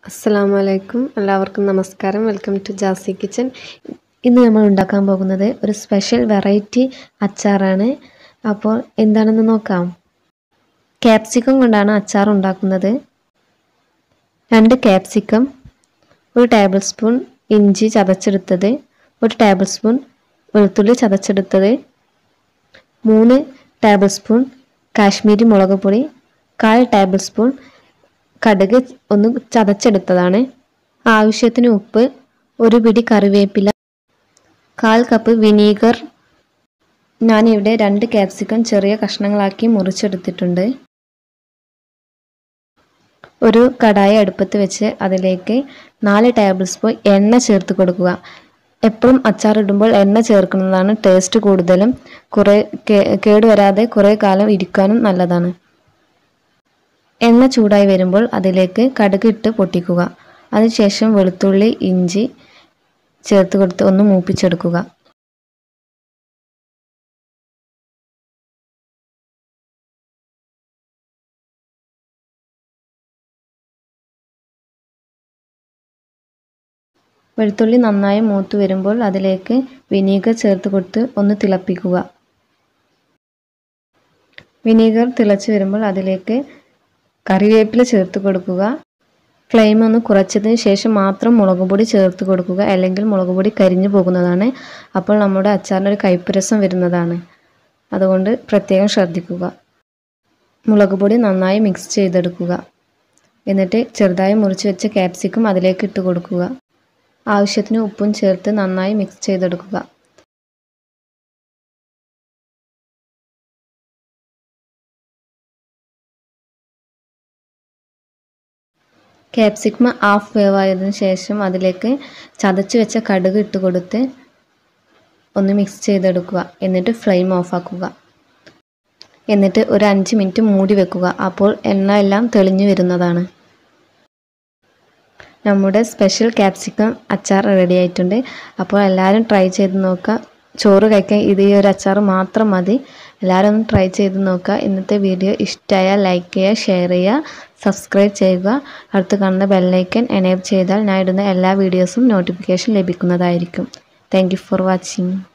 അസ്സലാമു അലൈക്കും എല്ലാവർക്കും നമസ്കാരം വെൽക്കം ടു ജാസി കിച്ചൻ ഇന്ന് നമ്മൾ ഉണ്ടാക്കാൻ പോകുന്നത് ഒരു സ്പെഷ്യൽ വെറൈറ്റി അച്ചാറാണ് അപ്പോൾ എന്താണെന്ന് നോക്കാം ക്യാപ്സിക്കം കൊണ്ടാണ് അച്ചാർ ഉണ്ടാക്കുന്നത് രണ്ട് ക്യാപ്സിക്കം ഒരു ടേബിൾ സ്പൂൺ ഇഞ്ചി ചതച്ചെടുത്തത് ഒരു ടേബിൾ സ്പൂൺ വെളുത്തുള്ളി ചതച്ചെടുത്തത് മൂന്ന് ടേബിൾ സ്പൂൺ കാശ്മീരി മുളക് പൊടി കാൽ ടേബിൾ സ്പൂൺ കടുക് ഒന്ന് ചതച്ചെടുത്തതാണ് ആവശ്യത്തിന് ഉപ്പ് ഒരു പിടി കറിവേപ്പില കാൽ കപ്പ് വിനീഗർ ഞാനിവിടെ രണ്ട് ക്യാപ്സിക്കം ചെറിയ കഷ്ണങ്ങളാക്കി മുറിച്ചെടുത്തിട്ടുണ്ട് ഒരു കടായി അടുപ്പത്ത് വെച്ച് അതിലേക്ക് നാല് ടേബിൾ സ്പൂൺ എണ്ണ ചേർത്ത് കൊടുക്കുക എപ്പോഴും അച്ചാർ ഇടുമ്പോൾ എണ്ണ ചേർക്കുന്നതാണ് ടേസ്റ്റ് കൂടുതലും കുറേ കേടുവരാതെ കുറേ കാലം ഇരിക്കാനും നല്ലതാണ് എണ്ണ ചൂടായി വരുമ്പോൾ അതിലേക്ക് കടുക് ഇട്ട് പൊട്ടിക്കുക അതിനുശേഷം വെളുത്തുള്ളി ഇഞ്ചി ചേർത്ത് കൊടുത്ത് ഒന്ന് മൂപ്പിച്ചെടുക്കുക വെളുത്തുള്ളി നന്നായി മൂത്ത് വരുമ്പോൾ അതിലേക്ക് വിനീഗർ ചേർത്ത് കൊടുത്ത് ഒന്ന് തിളപ്പിക്കുക വിനീഗർ തിളച്ച് വരുമ്പോൾ അതിലേക്ക് കറിവേപ്പില ചേർത്ത് കൊടുക്കുക ഫ്ലെയിം ഒന്ന് കുറച്ചതിന് ശേഷം മാത്രം മുളക് പൊടി ചേർത്ത് കൊടുക്കുക അല്ലെങ്കിൽ മുളക് പൊടി കരിഞ്ഞു പോകുന്നതാണ് അപ്പോൾ നമ്മുടെ അച്ചാറിന് ഒരു കയ്പ്പ് രസം വരുന്നതാണ് അതുകൊണ്ട് പ്രത്യേകം ശ്രദ്ധിക്കുക മുളക് പൊടി നന്നായി മിക്സ് ചെയ്തെടുക്കുക എന്നിട്ട് ചെറുതായി മുറിച്ച് വെച്ച ക്യാപ്സിക്കം അതിലേക്ക് ഇട്ട് കൊടുക്കുക ആവശ്യത്തിന് ഉപ്പും ചേർത്ത് നന്നായി മിക്സ് ചെയ്തെടുക്കുക ക്യാപ്സിക്കം ഹാഫ് വേവായതിനു ശേഷം അതിലേക്ക് ചതച്ച് വെച്ച കടുക് ഇട്ട് കൊടുത്ത് ഒന്ന് മിക്സ് ചെയ്തെടുക്കുക എന്നിട്ട് ഫ്ലെയിം ഓഫാക്കുക എന്നിട്ട് ഒരു അഞ്ച് മിനിറ്റ് മൂടി വെക്കുക അപ്പോൾ എണ്ണ എല്ലാം തെളിഞ്ഞു വരുന്നതാണ് നമ്മുടെ സ്പെഷ്യൽ ക്യാപ്സിക്കം അച്ചാർ റെഡി ആയിട്ടുണ്ട് അപ്പോൾ എല്ലാവരും ട്രൈ ചെയ്ത് നോക്കുക ചോറ് കഴിക്കാൻ ഇത് ഈ ഒരു അച്ചാർ മാത്രം മതി എല്ലാവരും ഒന്ന് ട്രൈ ചെയ്ത് നോക്കുക ഇന്നത്തെ വീഡിയോ ഇഷ്ടമായാൽ ലൈക്ക് ചെയ്യുക ഷെയർ ചെയ്യുക സബ്സ്ക്രൈബ് ചെയ്യുക അടുത്ത് കാണുന്ന ബെല്ലൈക്കൻ എനേബിൾ ചെയ്താൽ ഞാൻ ഇടുന്ന എല്ലാ വീഡിയോസും നോട്ടിഫിക്കേഷൻ ലഭിക്കുന്നതായിരിക്കും താങ്ക് ഫോർ വാച്ചിങ്